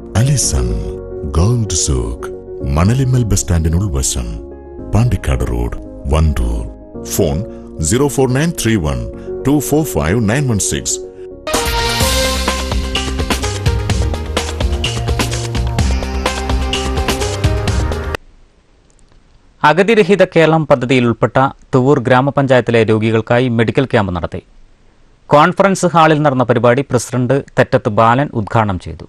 Allison gold souk Manalimmal bus സ്റ്റാൻഡിന് ഉൾവശം Pandikkad road Wandoor phone zero four nine three one two four five nine one six അഗതിരഹിത കേരളം പദ്ധതിയിൽ ഉൾപ്പെട്ട തുവൂർ ഗ്രാമപഞ്ചായത്തിലെ രോഗികൾക്കായി മെഡിക്കൽ ക്യാമ്പ് നടത്തി കോൺഫറൻസ് ഹാളിൽ നടന്ന പരിപാടി പ്രസിഡന്റ് തെറ്റത്ത് ബാലൻ ഉദ്ഘാടനം ചെയ്തു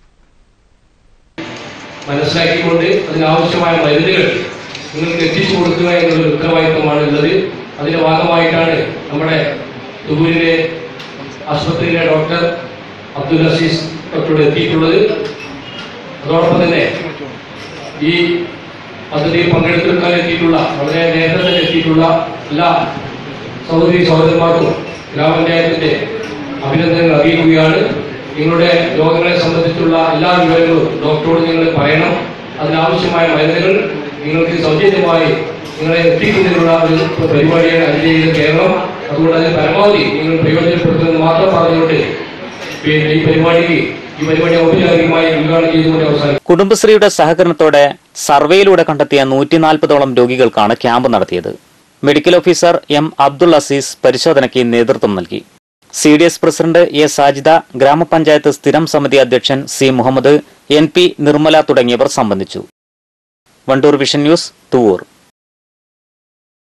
മനസ്സിലാക്കിക്കൊണ്ട് അതിനാവശ്യമായ മരുന്നുകൾ നിങ്ങൾക്ക് എത്തിച്ചു കൊടുക്കുക എന്നുള്ളൊരു ഉത്തരവാദിത്വമാണ് ഉള്ളത് അതിന്റെ ഭാഗമായിട്ടാണ് നമ്മുടെ തുബൂരിലെ ആശുപത്രിയിലെ ഡോക്ടർ അബ്ദുൽ അസീസ് ഡോക്ടറോട് എത്തിയിട്ടുള്ളത് അതോടൊപ്പം തന്നെ ഈ പദ്ധതിയിൽ പങ്കെടുത്തെടുക്കാൻ എത്തിയിട്ടുള്ള വളരെ നേരത്തെ തന്നെ എത്തിയിട്ടുള്ള എല്ലാ സഹോദരി സഹോദരന്മാർക്കും ഗ്രാമപഞ്ചായത്തിന്റെ അഭിനന്ദനങ്ങൾ അറിയിക്കുകയാണ് നിങ്ങളുടെ രോഗങ്ങളെ സംബന്ധിച്ചുള്ള എല്ലാ വിവരങ്ങളും ഡോക്ടറോട് നിങ്ങൾ പറയണം അതിനാവശ്യമായ മരുന്നുകൾ നിങ്ങൾക്ക് സൗജന്യമായി നിങ്ങളെ എത്തിക്കുന്നതിനുള്ള ഒരു പരിപാടിയാണ് അതിൻ്റെ കേരളം അതുകൊണ്ട് അതിന് പരമാവധി നിങ്ങൾ പ്രയോജനപ്പെടുത്തുമെന്ന് മാത്രം പറഞ്ഞുകൊണ്ട് പിന്നെ ഈ പരിപാടിക്ക് ഈ പരിപാടി ഔപചാരികമായി ഉദ്ഘാടനം ചെയ്തുകൊണ്ട് അവസാനിക്കും കുടുംബശ്രീയുടെ സഹകരണത്തോടെ സർവേയിലൂടെ കണ്ടെത്തിയ നൂറ്റി നാൽപ്പതോളം രോഗികൾക്കാണ് ക്യാമ്പ് നടത്തിയത് medical officer M Abdul Azeez പരിശോധനയ്ക്ക് നേതൃത്വം നൽകി C D S president A Sajida ഗ്രാമപഞ്ചായത്ത് സ്ഥിരം സമിതി അധ്യക്ഷൻ C Muhammad N P Nirmala തുടങ്ങിയവർ സംബന്ധിച്ചു വണ്ടൂർ വിഷൻ ന്യൂസ് തുവൂർ